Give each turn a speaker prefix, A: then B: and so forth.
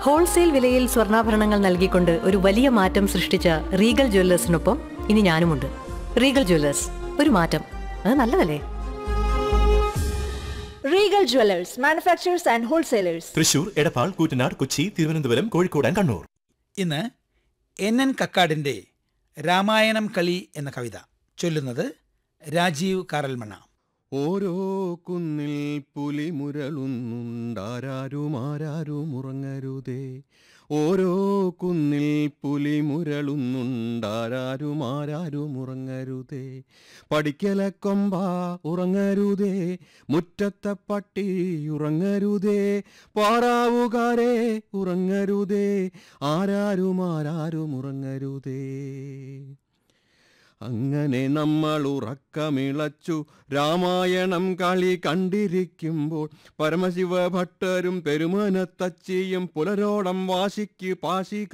A: Wholesale വിലയിൽ സ്വർണ്ണാഭരണങ്ങൾ നൽകിക്കൊണ്ട് ഒരു വലിയ മാറ്റം സൃഷ്ടിച്ച റീഗൽ ജ്വല്ലേഴ്സിനൊപ്പം ഇനി ഞാനുമുണ്ട് റീഗൽ ജ്വല്ലേഴ്സ് ഒരു മാറ്റം അത് നല്ലതല്ലേ
B: Regal Jewelers, manufacturers and wholesalers.
C: Thrissur Edappal Koottanad Kochi Thiruvananthapuram Kozhikode and Kannur
D: ഇന്ന് എൻ എൻ കക്കാടിൻ്റെ രാമായണം കളി എന്ന കവിത ചൊല്ലുന്നത് രാജീവ് കാറൽമണ്ണ
E: ഓരോ കുന്നിൽ പുലി മുരളുന്നുണ്ടാരാരും ഉറങ്ങരുതേ ഓരോ കുന്നിൽ പുലി മുരളുന്നുണ്ടാരാരും ഉറങ്ങരുതേ പഠിക്കല കൊമ്പ ഉറങ്ങരുതേ മുറ്റത്തെ പട്ടി ഉറങ്ങരുതേ പാറാവുകാരെ ഉറങ്ങരുതേ ആരാരും ആരാരും ഉറങ്ങരുതേ അങ്ങനെ നമ്മൾ ഉറക്കമിളച്ചു രാമായണം കളി കണ്ടിരിക്കുമ്പോൾ പരമശിവ ഭട്ടരും പെരുമനത്തച്ചിയും പുലരോളം വാശിക്ക് പാശി